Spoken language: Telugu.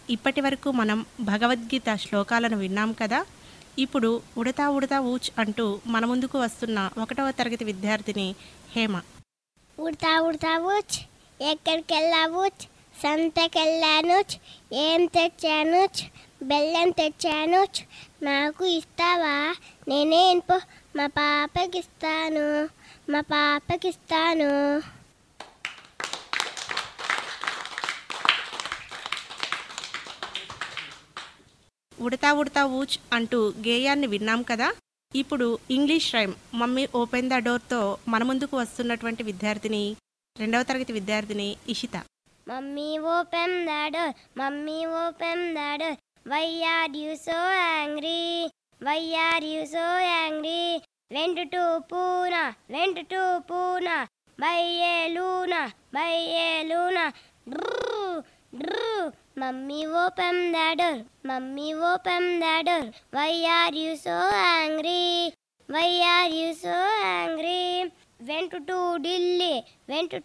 ఇప్పటి వరకు మనం భగవద్గీత శ్లోకాలను విన్నాం కదా ఇప్పుడు ఉడతా ఉడతా ఊచ్ అంటూ మన ముందుకు వస్తున్న ఒకటవ తరగతి విద్యార్థిని హేమ ఉడతా ఉడతా ఊచ్ ఎక్కడికి వెళ్ళావుచ్ సంతకెళ్ళానుచ్ ఏం తెచ్చానుచ్ బెల్లం తెచ్చానుచ్ నాకు ఇస్తావా నేనే ఇన్పో మా పాపకి ఇస్తాను మా పాపకి ఇస్తాను ఉడతా ఉడతా ఊచ్ అంటూ గేయాన్ని విన్నాం కదా ఇప్పుడు English rhyme mummy open the డోర్తో మన ముందుకు వస్తున్నటువంటి విద్యార్థిని రెండవ తరగతి విద్యార్థిని Ishita mummy open the door mummy open the door why are you so angry why are you so angry went to Poona went to Poona by a Luna by a Luna mummy open the door mummy open the door why are you so angry why are you so angry went to Delhi vent